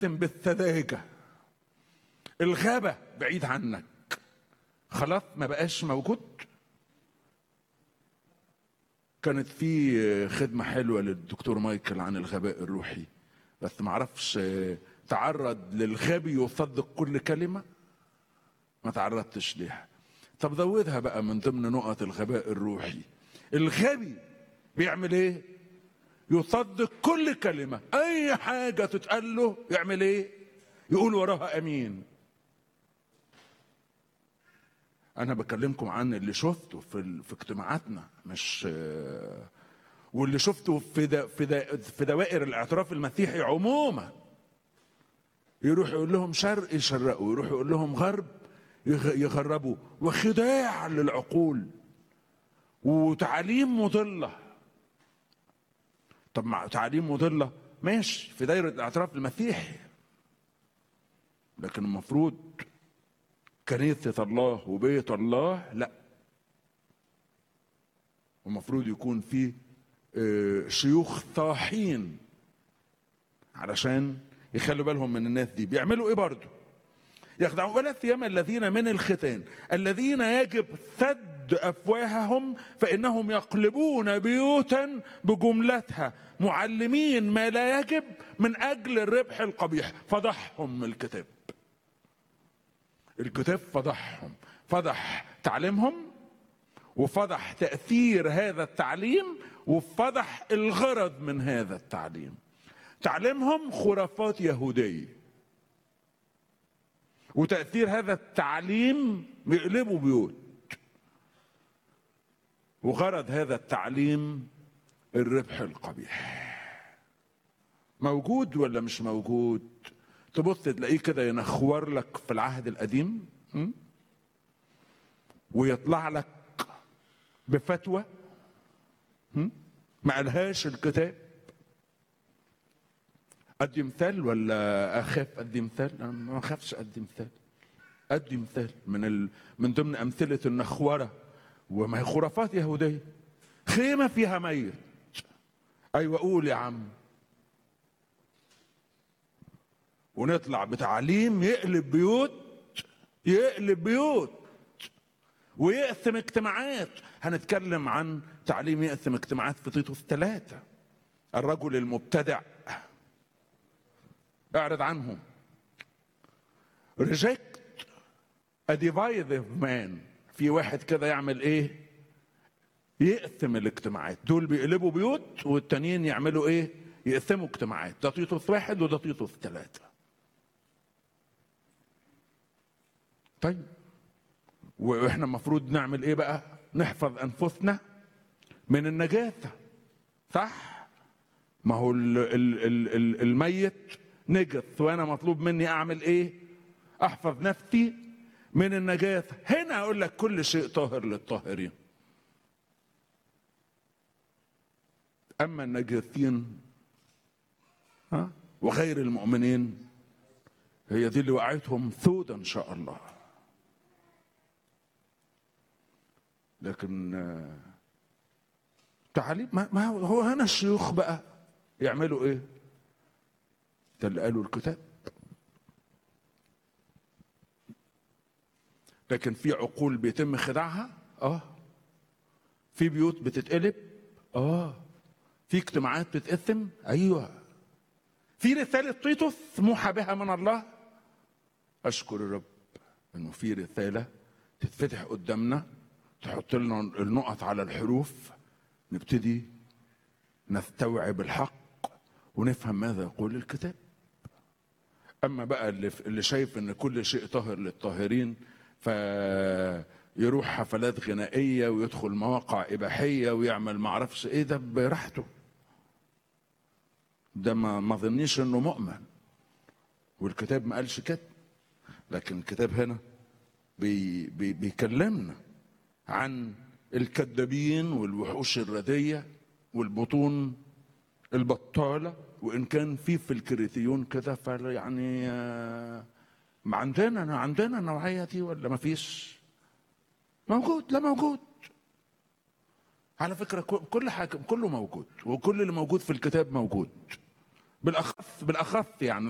بالسذاجة الغابة بعيد عنك خلاص ما بقاش موجود كانت في خدمة حلوة للدكتور مايكل عن الغباء الروحي بس ما اعرفش تعرض للغبي يصدق كل كلمة ما تعرضتش ليها طب زودها بقى من ضمن نقط الغباء الروحي الغبي بيعمل ايه يصدق كل كلمة اي حاجة تتقال له يعمل ايه يقول وراها امين انا بكلمكم عن اللي شفته في ال... في اجتماعاتنا مش واللي شفته في دا... في دا... في دوائر الاعتراف المسيحي عموما يروح يقول لهم شرق يشرقوا يروح يقول لهم غرب يغ... يغربوا وخداع للعقول وتعاليم مضله طب مع تعاليم مضله ماشي في دايره الاعتراف المسيحي لكن المفروض كنيسة الله وبيت الله لا المفروض يكون في شيوخ طاحين علشان يخلوا بالهم من الناس دي بيعملوا ايه برضه يخدعون ولا سيما الذين من الختان الذين يجب سد افواههم فانهم يقلبون بيوتا بجملتها معلمين ما لا يجب من اجل الربح القبيح فضحهم الكتاب الكتاب فضحهم فضح تعليمهم وفضح تأثير هذا التعليم وفضح الغرض من هذا التعليم تعليمهم خرافات يهودية وتأثير هذا التعليم بيقلبوا بيوت وغرض هذا التعليم الربح القبيح موجود ولا مش موجود تبص تلاقيه كده ينخور لك في العهد القديم ويطلع لك بفتوى ما قالهاش الكتاب ادي مثال ولا اخاف ادي مثال انا ما اخافش ادي مثال ادي مثال من ال... من ضمن امثله النخوره وما هي خرافات يهوديه خيمه فيها ميت ايوه قول يا عم ونطلع بتعليم يقلب بيوت يقلب بيوت ويقسم اجتماعات هنتكلم عن تعليم يقسم اجتماعات في تيتوس ثلاثة الرجل المبتدع اعرض عنه ريجكت a divisive man في واحد كده يعمل ايه يقسم الاجتماعات دول بيقلبوا بيوت والتانيين يعملوا ايه يقسموا اجتماعات ده تيتوس واحد وده تيتوس ثلاثة طيب واحنا المفروض نعمل ايه بقى نحفظ انفسنا من النجاسه صح ما هو ال ال ال ال الميت نجس وانا مطلوب مني اعمل ايه احفظ نفسي من النجاسه هنا اقول لك كل شيء طاهر للطاهرين اما النجاسين ها وغير المؤمنين هي دي اللي وقعتهم سودة ان شاء الله لكن تعليم ما هو هنا الشيوخ بقى يعملوا ايه ده اللي قالوا الكتاب لكن في عقول بيتم خداعها اه في بيوت بتتقلب اه في اجتماعات بتتقسم ايوه في رسالة تيتوس موحى بها من الله اشكر الرب انه في رسالة تتفتح قدامنا تحط لنا النقط على الحروف نبتدي نستوعب الحق ونفهم ماذا يقول الكتاب اما بقى اللي, اللي شايف ان كل شيء طاهر للطاهرين فيروح حفلات غنائيه ويدخل مواقع اباحيه ويعمل معرفش ايه ده براحته ده ما ما ظنيش انه مؤمن والكتاب ما قالش كده لكن الكتاب هنا بي بي بيكلمنا عن الكذابين والوحوش الردية والبطون البطالة وإن كان في في الكريتيون كده فيعني ما عندنا عندنا النوعية دي ولا ما فيش موجود لا موجود على فكرة كل حاجة كله موجود وكل اللي موجود في الكتاب موجود بالأخص بالأخص يعني